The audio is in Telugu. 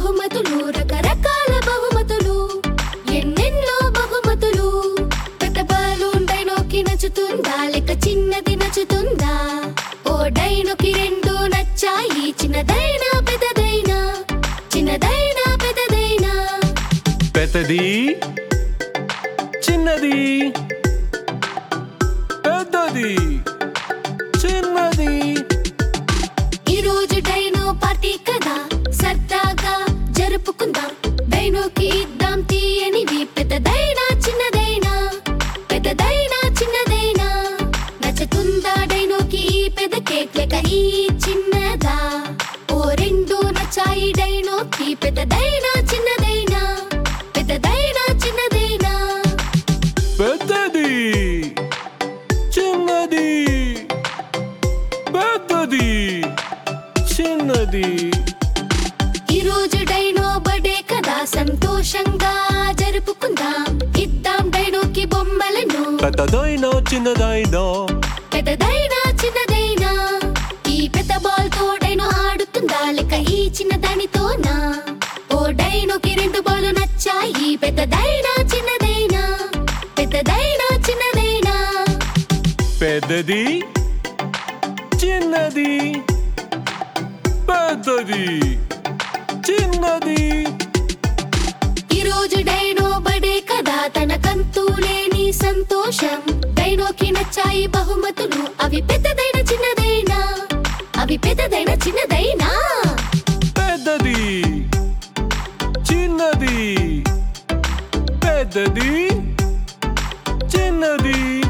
బహుమతులు రకరకాల బహుమతులు ఎన్నెన్నో బహుమతులు పెద్ద బలూన్ డైనోకి నచ్చుతుందా లేక చిన్నది నచ్చుతుందా ఓ డైనోకి రెండు నచ్చాయి చిన్నదైనా పెద్దదైనా చిన్నదైనా పెద్దదైనా పెద్దది చిన్నది పెద్దది చిన్నది ఈ రోజు డైనో పార్టీ కదా సరదాగా జరుపుకుందాం డైనోకి ఇద్దాం తీయనివి పెద్దదైనా చిన్నదైనా పెద్దదైనా చిన్నదైనా నచ్చుతుందా డైనోకి ఈ పెద్ద కేక్ లేక ఈ చిన్నదా ఓ రెండు నచ్చాయి డైనోకి పెద్దదైనా చిన్నదైనా పెద్దదైనా చిన్నదైనా పెద్దది చిన్నది పెద్దది చిన్నది ఈ రోజు డైనో బర్త్డే కదా సంతోషంగా జరుపుకుందాం ఇద్దాం డైనోకి బొమ్మలను పెద్దదైనా చిన్నదైనా పెద్దదైనా చిన్నదైనా ఈ పెద్ద బాల్ తో డైనో ఆడుతుందా లేక ఈ చిన్న దానితోనా ఓ డైనోకి రెండు బాల్ నచ్చాయి పెద్దదైనా చిన్నదైనా పెద్దదైనా చిన్నదైనా పెద్దది చిన్నది పెద్దది చిన్నది ఈ రోజు డైనో బర్త్డే కదా తనకంతూ లేని సంతోషం డైనోకి నచ్చాయి బహుమతులు అవి పెద్దదైన చిన్నదైనా అవి పెద్దదైన చిన్నదైనా పెద్దది చిన్నది పెద్దది చిన్నది